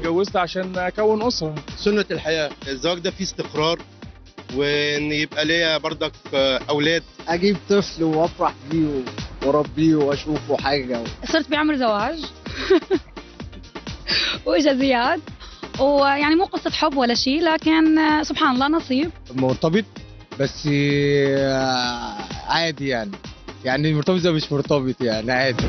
اتجوزت عشان اكون اسره سنة الحياة الزواج ده فيه استقرار وان يبقى ليا برضك اولاد اجيب طفل وافرح بيه واربيه واشوفه حاجه صرت بعمر زواج واجا زياد ويعني مو قصة حب ولا شيء لكن آه، سبحان الله نصيب مرتبط بس آه، عادي يعني يعني مرتبط زي مش مرتبط يعني عادي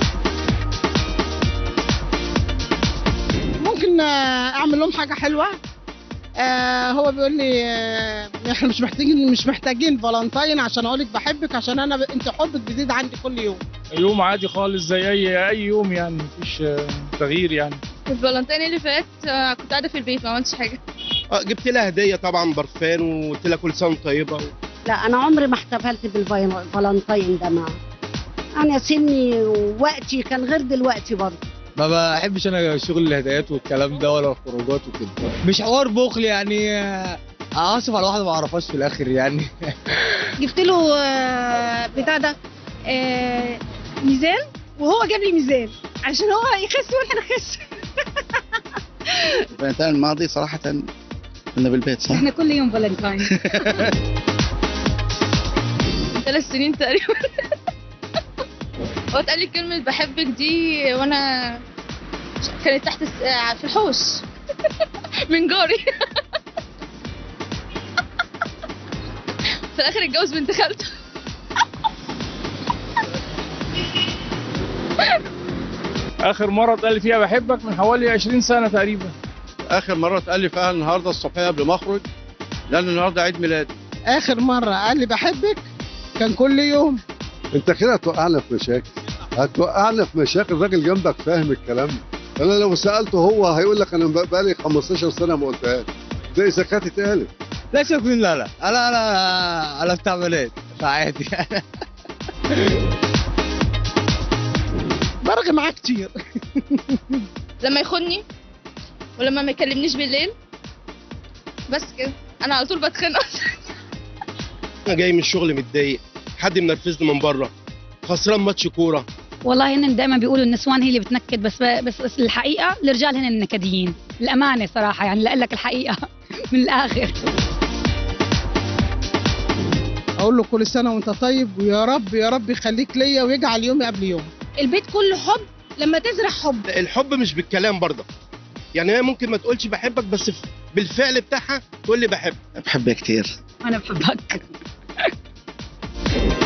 ممكن آه، اعمل لهم حاجه حلوه آه هو بيقول لي آه احنا مش محتاجين مش محتاجين فالنتاين عشان اقول لك بحبك عشان انا ب... انت حبك بيزيد عندي كل يوم يوم عادي خالص زي اي اي يوم يعني مفيش آه، تغيير يعني الفالنتين اللي فات آه، كنت قاعده في البيت ما عملتش حاجه آه، جبت لها هدية طبعا برفان وقلت لها كل سنة وأنت طيبة لا انا عمري ما احتفلت بالفالنتين ده مع انا سني ووقتي كان غير دلوقتي برضه ما بحبش انا شغل الهدايات والكلام ده ولا الخروجات وكده مش حوار بخل يعني آه، اعصف على واحده ما اعرفهاش في الاخر يعني جبت له آه بتاع ده آه ميزان وهو جاب لي ميزان عشان هو يخس واحنا نخس الفالنتين الماضي صراحة كنا بالبيت صح؟ احنا كل يوم فالنتاين ثلاث سنين تقريبا هو اتقال لي كلمه بحبك دي وانا كانت تحت الس- آه، في الحوش من جاري في الاخر اتجوز بنت خالته اخر مره اتقال لي فيها بحبك من حوالي 20 سنه تقريبا آخر مرة اتقال لي فيها النهاردة الصبحية قبل ما أخرج لأن النهاردة عيد ميلادي اخر مره قال لي بحبك كان كل يوم انت كده هتوقعنا في مشاكل هتوقعنا في مشاكل الراجل جنبك فاهم الكلام ده انا لو سالته هو هيقول لك انا بقالي 15 سنه ما قلتهاش ده اذا كانت اتقالت لا شك من لا لا انا انا انا بتاع بنات فعادي برغي معاه كتير لما يخوني ولما ما يكلمنيش بالليل بس كده انا على طول بتخنق أنا جاي من الشغل متضايق حد منرفزني من بره خسران ماتش كورة والله هن دائما بيقولوا النسوان هي اللي بتنكد بس بس, بس الحقيقة الرجال هن النكديين الأمانة صراحة يعني لأقول لك الحقيقة من الآخر اقول له كل سنه وانت طيب ويا رب يا رب يخليك ليا ويجعل يومي قبل يوم البيت كله حب لما تزرع حب الحب مش بالكلام برضه يعني هي ممكن ما تقولش بحبك بس في- بالفعل بتاعها تقول لي بحب بحبك كتير أنا بحبك